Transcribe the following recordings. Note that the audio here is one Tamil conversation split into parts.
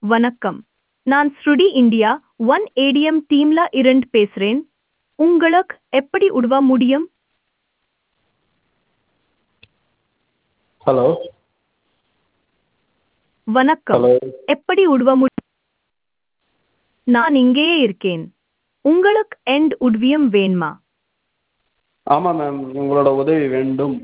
வணக்கம் நான் ஸ்ருடி இந்தியா ஒன் ஏடிஎம் டீம்ல இருந்து பேசுறேன் உங்களுக்கு எப்படி உதவ முடியும் ஹலோ வணக்கம் ஹலோ எப்படி உதவ முடியும் நான் இங்கேயே இருக்கேன் உங்களுக்கு எண்ட் உதவியம் வேணுமா ஆமாம் மேம் உங்களோட உதவி வேண்டும்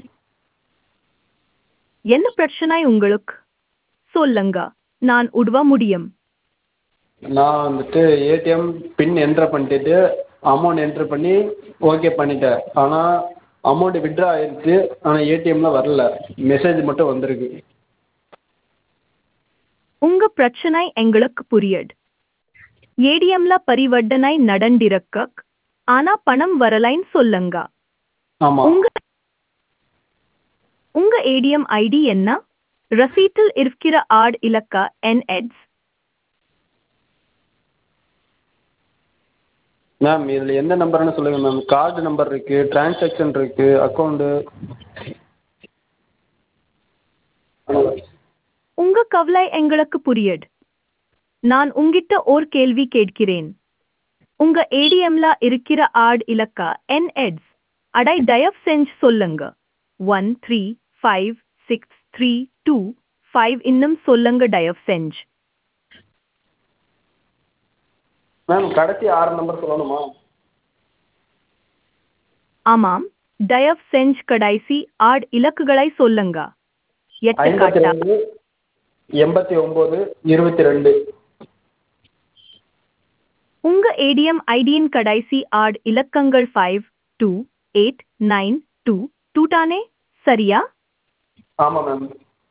என்ன பிரச்சனை உங்களுக்கு சொல்லுங்க நான் உதவ முடியும் நான் வந்துட்டு ஏடிஎம் பின் என்ட்ரு பண்ணிட்டு அமௌண்ட் என்ட்ரு பண்ணி ஓகே பண்ணிட்டேன் ஆனால் அமௌண்ட் வித்ட்ரா ஆயிடுச்சு ஆனால் ஏடிஎம்மில் வரல மெசேஜ் மட்டும் வந்திருக்கு உங்க பிரச்சனை எங்களுக்கு புரியுது ஏடிஎம்ல பரிவர்த்தனை நடந்திருக்க ஆனா பணம் வரலைன்னு சொல்லுங்க ஆமாம் உங்க உங்க ஏடிஎம் ஐடி என்ன ரசீட்டில் இருக்கிற ஆட் இலக்க என்எட்ஸ் மேம் இதில் எந்த நம்பர்னு சொல்லுங்கள் மேம் கார்டு நம்பர் இருக்குது டிரான்சாக்ஷன் இருக்குது அக்கௌண்ட்டு உங்க கவலை எங்களுக்கு புரியுது நான் உங்கிட்ட ஓர் கேள்வி கேட்கிறேன் உங்க ஏடிஎம்ல இருக்கிற ஆட் இலக்க என்எட்ஸ் அடை தயவு செஞ்சு சொல்லுங்க one three five six three two five இன்னும் சொல்லுங்க தயவு செஞ்சு மேம் கடைசி ஆறு நம்பர் சொல்லணுமா ஆமாம் தயவு செஞ்சு கடைசி ஆட் இலக்குகளை சொல்லுங்க ஐம்பத்தி எட்டுக்காட்டா ரெண்டு எண்பத்தி ஒம்பது இருபத்தி ரெண்டு உங்க ஏடிஎம் ஐடியின் கடைசி ஆட் இலக்கங்கள் five two eight nine two two தானே சரியா ஆமாம் மேம்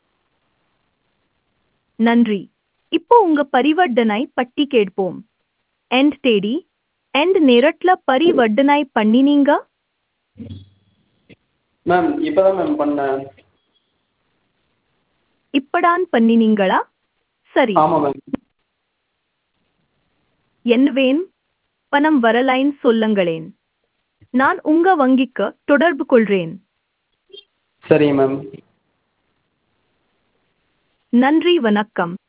நன்றி இப்போ உங்க பரிவர்த்தனை பட்டி கேட்போம் எண்ட் தேடி எண்ட் நேரட்ல பரிவர்த்தனை பண்ணினீங்க மேம் இப்போ தான் மேம் பண்ணேன் இப்படான் பண்ணினீங்களா சரி ஆமாம் மேம் என்ன வேணும் பணம் வரலைன்னு சொல்லுங்களேன் நான் உங்க வங்கிக்கு தொடர்பு கொள்றேன் சரிங்க மேம் நன்றி வணக்கம்